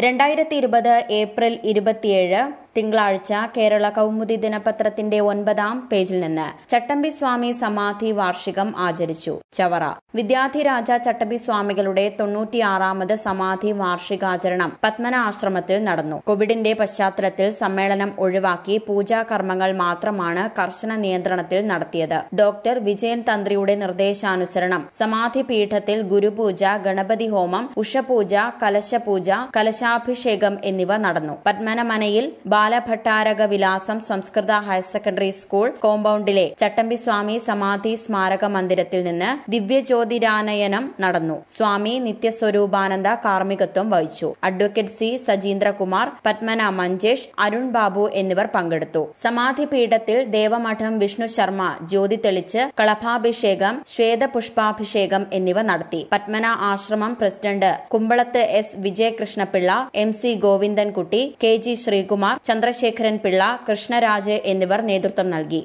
രണ്ടായിരത്തി ഇരുപത് ഏപ്രിൽ ഇരുപത്തിയേഴ് തിങ്കളാഴ്ച കേരള കൗമുദി ദിനപത്രത്തിന്റെ ഒൻപതാം പേജിൽ നിന്ന് ചട്ടമ്പി സ്വാമി സമാധി വാർഷികം ആചരിച്ചു ചവറ വിദ്യാധിരാജ ചട്ടമ്പി സ്വാമികളുടെ തൊണ്ണൂറ്റിയാറാമത് സമാധി വാർഷികാചരണം പത്മന ആശ്രമത്തിൽ നടന്നു കോവിഡിന്റെ പശ്ചാത്തലത്തിൽ സമ്മേളനം ഒഴിവാക്കി പൂജാകർമ്മങ്ങൾ മാത്രമാണ് കർശന നിയന്ത്രണത്തിൽ നടത്തിയത് ഡോക്ടർ വിജയൻ തന്ത്രിയുടെ നിർദ്ദേശാനുസരണം സമാധി പീഠത്തിൽ ഗുരുപൂജ ഗണപതി ഹോമം ഉഷപൂജ കലശപൂജ കലശാഭിഷേകം എന്നിവ നടന്നു പത്മനമനയിൽ ബാലഭട്ടാരക വിലാസം സംസ്കൃത ഹയർ സെക്കൻഡറി സ്കൂൾ കോമ്പൌണ്ടിലെ ചട്ടമ്പി സ്വാമി സമാധി സ്മാരക മന്ദിരത്തിൽ നിന്ന് ദിവ്യജ്യോതിരാനയനം നടന്നു സ്വാമി നിത്യസ്വരൂപാനന്ദ കാർമ്മികത്വം വഹിച്ചു അഡ്വക്കേറ്റ് സി സജീന്ദ്രകുമാർ പത്മന മഞ്ചേഷ് അരുൺ ബാബു എന്നിവർ പങ്കെടുത്തു സമാധി പീഠത്തിൽ ദേവമഠം വിഷ്ണു ശർമ്മ ജ്യോതി തെളിച്ച് കളഭാഭിഷേകം ശ്വേതപുഷ്പാഭിഷേകം എന്നിവ നടത്തി പത്മന ആശ്രമം president Kumbalath S Vijayakrishnapillai M C Govindankutty K G Sreekumar Chandrasekharan Pillai Krishnaraj എന്നിവർ നേതൃത്വം നൽകി